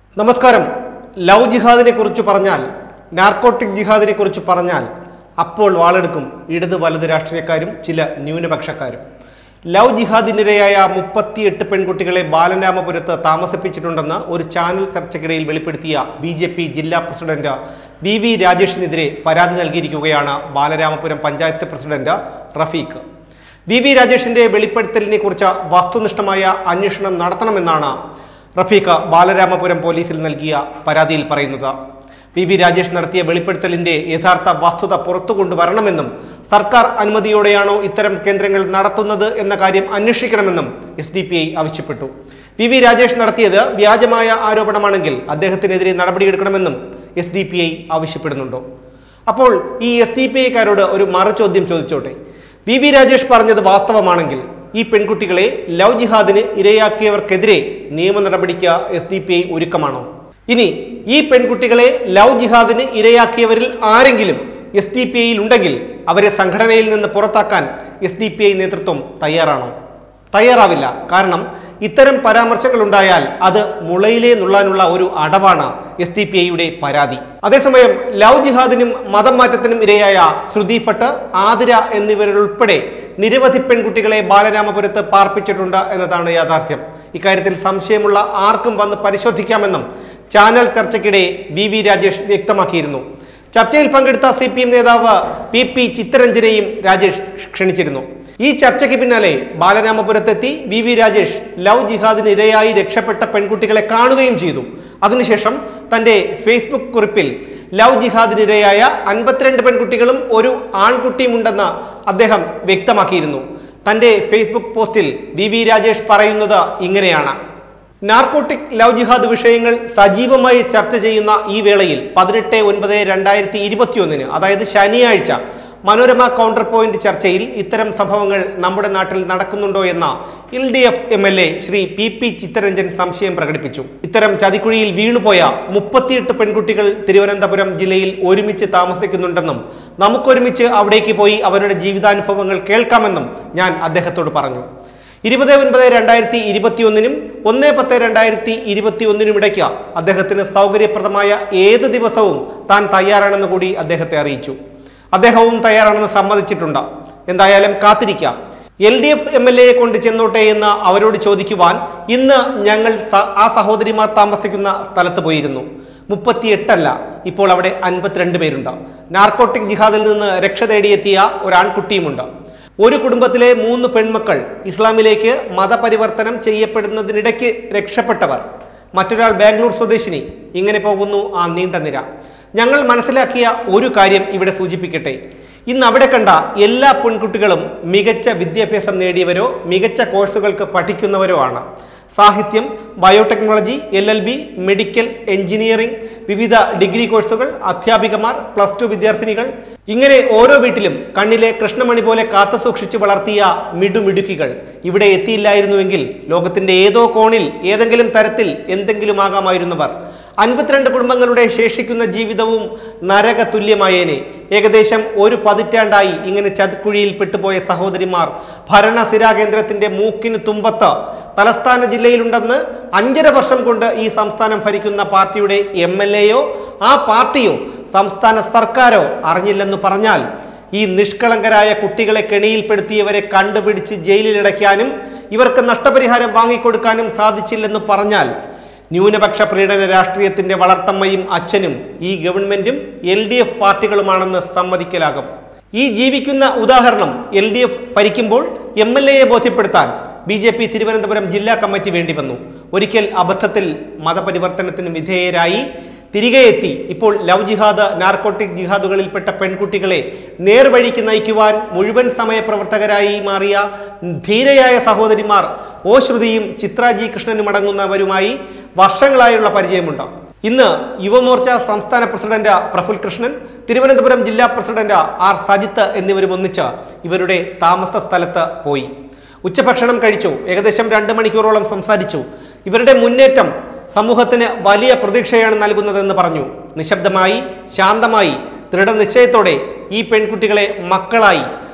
നമസ്കാരം ലവ് ജിഹാദിനെ കുറിച്ച് പറഞ്ഞാൽ നാർക്കോട്ടിക് ജിഹാദിനെ കുറിച്ച് പറഞ്ഞാൽ അപ്പോൾ വാളെടുക്കും ഇടത് വലത് രാഷ്ട്രീയക്കാരും ചില ന്യൂനപക്ഷക്കാരും ലവ് ജിഹാദിനിരയായ മുപ്പത്തിയെട്ട് പെൺകുട്ടികളെ ബാലരാമപുരത്ത് താമസിപ്പിച്ചിട്ടുണ്ടെന്ന് ഒരു ചാനൽ ചർച്ചയ്ക്കിടയിൽ വെളിപ്പെടുത്തിയ ബി ജെ പി ജില്ലാ പ്രസിഡന്റ് വി വി രാജേഷിനെതിരെ പരാതി നൽകിയിരിക്കുകയാണ് Balaramapuram panchayat president Rafeeq V V രാജേഷിന്റെ വെളിപ്പെടുത്തലിനെ കുറിച്ച് വസ്തുനിഷ്ഠമായ അന്വേഷണം നടത്തണമെന്നാണ് റഫീഖ് ബാലരാമപുരം പോലീസിൽ നൽകിയ പരാതിയിൽ പറയുന്നത് വി വി രാജേഷ് നടത്തിയ വെളിപ്പെടുത്തലിന്റെ യഥാർത്ഥ വസ്തുത പുറത്തു കൊണ്ടുവരണമെന്നും സർക്കാർ അനുമതിയോടെയാണോ ഇത്തരം കേന്ദ്രങ്ങൾ നടത്തുന്നത് എന്ന കാര്യം അന്വേഷിക്കണമെന്നും എസ് ഡി പി ഐ ആവശ്യപ്പെട്ടു വി വി രാജേഷ് നടത്തിയത് വ്യാജമായ ആരോപണമാണെങ്കിൽ അദ്ദേഹത്തിനെതിരെ നടപടിയെടുക്കണമെന്നും എസ് ഡി പി ഐ ആവശ്യപ്പെടുന്നുണ്ടോ അപ്പോൾ ഈ എസ് ഡി പി ഐക്കാരോട് ഒരു മറുചോദ്യം ചോദിച്ചോട്ടെ വി വി രാജേഷ് പറഞ്ഞത് വാസ്തവമാണെങ്കിൽ ഈ പെൺകുട്ടികളെ ലവ് ജിഹാദിന് ഇരയാക്കിയവർക്കെതിരെ നിയമ നടപടിക്ക് എസ് ഡി പി ഐ ഒരുക്കമാണോ ഇനി ഈ പെൺകുട്ടികളെ ലവ് ജിഹാദിന് ഇരയാക്കിയവരിൽ ആരെങ്കിലും എസ് ഡി പി ഐയിൽ ഉണ്ടെങ്കിൽ അവരെ സംഘടനയിൽ നിന്ന് പുറത്താക്കാൻ എസ് ഡി പി ഐ നേതൃത്വം തയ്യാറാണോ തയ്യാറാവില്ല കാരണം ഇത്തരം പരാമർശങ്ങൾ ഉണ്ടായാൽ അത് മുളയിലേ നുള്ളാനുള്ള ഒരു അടവാണ് എസ് ഡി പി ഐയുടെ പരാതി അതേസമയം ലവ് ജിഹാദിനും മതം മാറ്റത്തിനും ഇരയായ ശ്രുതി ഭട്ട് ആതിര എന്നിവരുൾപ്പെടെ നിരവധി പെൺകുട്ടികളെ ബാലരാമപുരത്ത് പാർപ്പിച്ചിട്ടുണ്ട് എന്നതാണ് യാഥാർത്ഥ്യം ഇക്കാര്യത്തിൽ സംശയമുള്ള ആർക്കും വന്ന് പരിശോധിക്കാമെന്നും ചാനൽ ചർച്ചയ്ക്കിടെ വി വി രാജേഷ് വ്യക്തമാക്കിയിരുന്നു ചർച്ചയിൽ പങ്കെടുത്ത സി പി എം നേതാവ് പി പി ചിത്തരഞ്ജനെയും രാജേഷ് ക്ഷണിച്ചിരുന്നു ഈ ചർച്ചയ്ക്ക് പിന്നാലെ ബാലരാമപുരത്തെത്തി വി വി രാജേഷ് ലവ് ജിഹാദിന് ഇരയായി രക്ഷപ്പെട്ട പെൺകുട്ടികളെ കാണുകയും ചെയ്തു അതിനുശേഷം തന്റെ ഫേസ്ബുക്ക് കുറിപ്പിൽ ലവ് ജിഹാദിനിരയായ അൻപത്തിരണ്ട് പെൺകുട്ടികളും ഒരു ആൺകുട്ടിയുമുണ്ടെന്ന് അദ്ദേഹം വ്യക്തമാക്കിയിരുന്നു തന്റെ ഫേസ്ബുക്ക് പോസ്റ്റിൽ വി വി രാജേഷ് പറയുന്നത് ഇങ്ങനെയാണ് നാർക്കോട്ടിക് ലവ് ജിഹാദ് വിഷയങ്ങൾ സജീവമായി ചർച്ച ചെയ്യുന്ന ഈ വേളയിൽ പതിനെട്ട് ഒൻപത് രണ്ടായിരത്തി ഇരുപത്തിയൊന്നിന് അതായത് ശനിയാഴ്ച മനോരമ കൗണ്ടർ പോയിന്റ് ചർച്ചയിൽ ഇത്തരം സംഭവങ്ങൾ നമ്മുടെ നാട്ടിൽ നടക്കുന്നുണ്ടോ എന്ന L D F M L A Shri P P Chitharanjan സംശയം പ്രകടിപ്പിച്ചു ഇത്തരം ചതിക്കുഴിയിൽ വീണുപോയ മുപ്പത്തിയെട്ട് പെൺകുട്ടികൾ തിരുവനന്തപുരം ജില്ലയിൽ ഒരുമിച്ച് താമസിക്കുന്നുണ്ടെന്നും നമുക്കൊരുമിച്ച് അവിടേക്ക് പോയി അവരുടെ ജീവിതാനുഭവങ്ങൾ കേൾക്കാമെന്നും ഞാൻ അദ്ദേഹത്തോട് പറഞ്ഞു ഇരുപത് ഒൻപത് രണ്ടായിരത്തി ഇരുപത്തിയൊന്നിനും ഒന്ന് പത്ത് രണ്ടായിരത്തി ഇരുപത്തി ഒന്നിനും ഇടയ്ക്ക് അദ്ദേഹത്തിന് സൗകര്യപ്രദമായ ഏത് ദിവസവും താൻ തയ്യാറാണെന്ന് കൂടി അദ്ദേഹത്തെ അറിയിച്ചു അദ്ദേഹവും തയ്യാറാണെന്ന് സമ്മതിച്ചിട്ടുണ്ട് എന്തായാലും കാത്തിരിക്കാം L D F M L എയെ കൊണ്ട് ചെന്നോട്ടെ എന്ന് അവരോട് ചോദിക്കുവാൻ ഇന്ന് ഞങ്ങൾ സ- ആ സഹോദരിമാർ താമസിക്കുന്ന സ്ഥലത്ത് പോയിരുന്നു മുപ്പത്തിയെട്ടല്ല ഇപ്പോൾ അവിടെ അൻപത്തിരണ്ട് പേരുണ്ട് നാർക്കോട്ടിക് ജിഹാദിൽ നിന്ന് രക്ഷ തേടിയെത്തിയ ഒരു ആൺകുട്ടിയുമുണ്ട് ഒരു കുടുംബത്തിലെ മൂന്ന് പെൺമക്കൾ ഇസ്ലാമിലേക്ക് മതപരിവർത്തനം ചെയ്യപ്പെടുന്നതിനിടയ്ക്ക് രക്ഷപ്പെട്ടവർ മറ്റൊരാൾ ബാംഗ്ലൂർ സ്വദേശിനി ഇങ്ങനെ പോകുന്നു ആ നീണ്ട നിര ഞങ്ങൾ മനസ്സിലാക്കിയ ഒരു കാര്യം ഇവിടെ സൂചിപ്പിക്കട്ടെ ഇന്ന് അവിടെ കണ്ട എല്ലാ പെൺകുട്ടികളും മികച്ച വിദ്യാഭ്യാസം നേടിയവരോ മികച്ച കോഴ്സുകൾക്ക് പഠിക്കുന്നവരോ ആണ് സാഹിത്യം biotechnology L L B medical engineering വിവിധ ഡിഗ്രി കോഴ്സുകൾ അധ്യാപികമാർ പ്ലസ് ടു വിദ്യാർത്ഥിനികൾ ഇങ്ങനെ ഓരോ വീട്ടിലും കണ്ണിലെ കൃഷ്ണമണി പോലെ കാത്തു സൂക്ഷിച്ച് വളർത്തിയ മിടുമിടുക്കികൾ ഇവിടെ എത്തിയില്ലായിരുന്നുവെങ്കിൽ ലോകത്തിന്റെ ഏതോ കോണിൽ ഏതെങ്കിലും തരത്തിൽ എന്തെങ്കിലും ആകാമായിരുന്നവർ അൻപത്തിരണ്ട് കുടുംബങ്ങളുടെ ശേഷിക്കുന്ന ജീവിതവും നരക തുല്യമായേനെ ഏകദേശം ഒരു പതിറ്റാണ്ടായി ഇങ്ങനെ ചതിക്കുഴിയിൽ പെട്ടുപോയ സഹോദരിമാർ ഭരണസിരാ കേന്ദ്രത്തിന്റെ മൂക്കിന് തുമ്പത്ത് തലസ്ഥാന ജില്ലയിലുണ്ടെന്ന് അഞ്ചര വർഷം കൊണ്ട് ഈ സംസ്ഥാനം ഭരിക്കുന്ന പാർട്ടിയുടെ എം എൽ എയോ ആ പാർട്ടിയോ സംസ്ഥാന സർക്കാരോ അറിഞ്ഞില്ലെന്ന് പറഞ്ഞാൽ ഈ നിഷ്കളങ്കരായ കുട്ടികളെ കെണിയിൽപ്പെടുത്തിയവരെ കണ്ടുപിടിച്ച് ജയിലിലടയ്ക്കാനും ഇവർക്ക് നഷ്ടപരിഹാരം വാങ്ങിക്കൊടുക്കാനും സാധിച്ചില്ലെന്ന് പറഞ്ഞാൽ ന്യൂനപക്ഷ പ്രീണന രാഷ്ട്രീയത്തിന്റെ വളർത്തമ്മയും അച്ഛനും ഈ ഗവൺമെന്റും എൽ ഡി എഫ് പാർട്ടികളുമാണെന്ന് സമ്മതിക്കലാകും ഈ ജീവിക്കുന്ന ഉദാഹരണം എൽ ഡി എഫ് ഭരിക്കുമ്പോൾ എം എൽ എയെ ബോധ്യപ്പെടുത്താൻ ബി ജെ പി തിരുവനന്തപുരം ജില്ലാ കമ്മിറ്റി വേണ്ടി വന്നു ഒരിക്കൽ അബദ്ധത്തിൽ മതപരിവർത്തനത്തിന് വിധേയരായി തിരികെ എത്തി ഇപ്പോൾ ലവ് ജിഹാദ് നാർക്കോട്ടിക് ജിഹാദുകളിൽപ്പെട്ട പെൺകുട്ടികളെ നേർവഴിക്ക് നയിക്കുവാൻ മുഴുവൻ സമയ പ്രവർത്തകരായി മാറിയ ധീരയായ സഹോദരിമാർ ഓ ശ്രുതിയും ചിത്ര ജി കൃഷ്ണനും അടങ്ങുന്നവരുമായി വർഷങ്ങളായുള്ള പരിചയമുണ്ട് ഇന്ന് യുവമോർച്ച സംസ്ഥാന പ്രസിഡന്റ് പ്രഫുൽ കൃഷ്ണൻ തിരുവനന്തപുരം ജില്ലാ പ്രസിഡന്റ് ആർ സജിത്ത് എന്നിവരും ഒന്നിച്ച് ഇവരുടെ താമസ സ്ഥലത്ത് പോയി ഉച്ചഭക്ഷണം കഴിച്ചു ഏകദേശം രണ്ട് മണിക്കൂറോളം സംസാരിച്ചു ഇവരുടെ മുന്നേറ്റം സമൂഹത്തിന് വലിയ പ്രതീക്ഷയാണ് നൽകുന്നതെന്ന് പറഞ്ഞു നിശബ്ദമായി ശാന്തമായി ദൃഢനിശ്ചയത്തോടെ ഈ പെൺകുട്ടികളെ മക്കളായി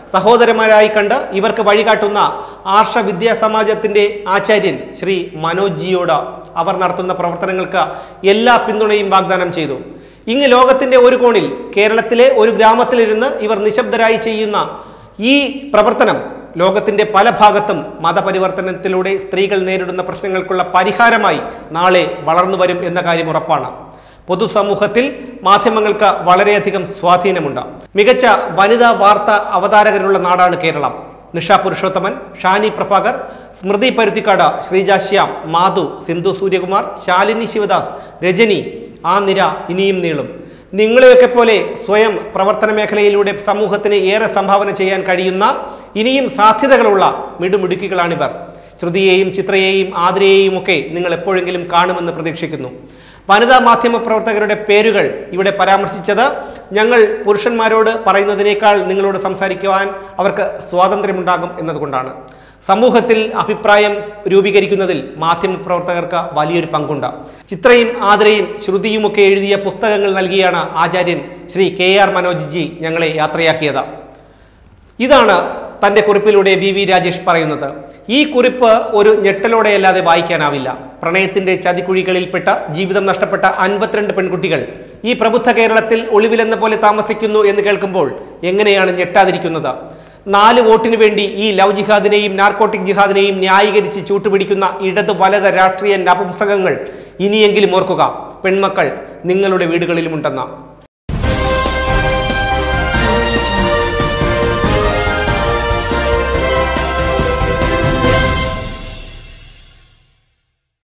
സഹോദരന്മാരായി കണ്ട് ഇവർക്ക് വഴികാട്ടുന്ന ആർഷ വിദ്യാ സമാജത്തിന്റെ ആചാര്യൻ ശ്രീ മനോജ് ജിയോട് അവർ നടത്തുന്ന പ്രവർത്തനങ്ങൾക്ക് എല്ലാ പിന്തുണയും വാഗ്ദാനം ചെയ്തു ഇങ്ങ് ലോകത്തിന്റെ ഒരു കോണിൽ കേരളത്തിലെ ഒരു ഗ്രാമത്തിലിരുന്ന് ഇവർ നിശബ്ദരായി ചെയ്യുന്ന ഈ പ്രവർത്തനം ലോകത്തിന്റെ പല ഭാഗത്തും മതപരിവർത്തനത്തിലൂടെ സ്ത്രീകൾ നേരിടുന്ന പ്രശ്നങ്ങൾക്കുള്ള പരിഹാരമായി നാളെ വളർന്നു വരും എന്ന കാര്യം ഉറപ്പാണ് പൊതുസമൂഹത്തിൽ മാധ്യമങ്ങൾക്ക് വളരെയധികം സ്വാധീനമുണ്ട് മികച്ച വനിതാ വാർത്ത അവതാരകരുള്ള നാടാണ് കേരളം നിഷ പുരുഷോത്തമൻ ഷാനി പ്രഭാകർ സ്മൃതി പരുത്തിക്കാട് ശ്രീജ ശ്യാം മാധു സിന്ധു സൂര്യകുമാർ ശാലിനി ശിവദാസ് രജനി ആ നിര ഇനിയും നീളും നിങ്ങളെയൊക്കെ പോലെ സ്വയം പ്രവർത്തന മേഖലയിലൂടെ സമൂഹത്തിന് ഏറെ സംഭാവന ചെയ്യാൻ കഴിയുന്ന ഇനിയും സാധ്യതകളുള്ള മിടുമിടുക്കികളാണിവർ ശ്രുതിയെയും ചിത്രയെയും ആതിരയെയും ഒക്കെ നിങ്ങൾ എപ്പോഴെങ്കിലും കാണുമെന്ന് പ്രതീക്ഷിക്കുന്നു വനിതാ മാധ്യമ പ്രവർത്തകരുടെ പേരുകൾ ഇവിടെ പരാമർശിച്ചത് ഞങ്ങൾ പുരുഷന്മാരോട് പറയുന്നതിനേക്കാൾ നിങ്ങളോട് സംസാരിക്കുവാൻ അവർക്ക് സ്വാതന്ത്ര്യമുണ്ടാകും എന്നതുകൊണ്ടാണ് സമൂഹത്തിൽ അഭിപ്രായം രൂപീകരിക്കുന്നതിൽ മാധ്യമപ്രവർത്തകർക്ക് വലിയൊരു പങ്കുണ്ട് ചിത്രയും ആതിരയും ശ്രുതിയുമൊക്കെ എഴുതിയ പുസ്തകങ്ങൾ നൽകിയാണ് ആചാര്യൻ ശ്രീ കെ ആർ മനോജ് ജി ഞങ്ങളെ യാത്രയാക്കിയത് ഇതാണ് തന്റെ കുറിപ്പിലൂടെ വി വി രാജേഷ് പറയുന്നത് ഈ കുറിപ്പ് ഒരു ഞെട്ടലോടെയല്ലാതെ വായിക്കാനാവില്ല പ്രണയത്തിന്റെ ചതിക്കുഴികളിൽപ്പെട്ട ജീവിതം നഷ്ടപ്പെട്ട അൻപത്തിരണ്ട് പെൺകുട്ടികൾ ഈ പ്രബുദ്ധ കേരളത്തിൽ ഒളിവിലെന്ന പോലെ താമസിക്കുന്നു എന്ന് കേൾക്കുമ്പോൾ എങ്ങനെയാണ് ഞെട്ടാതിരിക്കുന്നത് നാല് വോട്ടിന് വേണ്ടി ഈ ലവ് ജിഹാദിനെയും നാർക്കോട്ടിക് ജിഹാദിനെയും ന്യായീകരിച്ച് ചൂട്ടുപിടിക്കുന്ന ഇടത് വലത് രാഷ്ട്രീയ നപുംസകങ്ങൾ ഇനിയെങ്കിലും ഓർക്കുക പെൺമക്കൾ നിങ്ങളുടെ വീടുകളിലുമുണ്ടെന്ന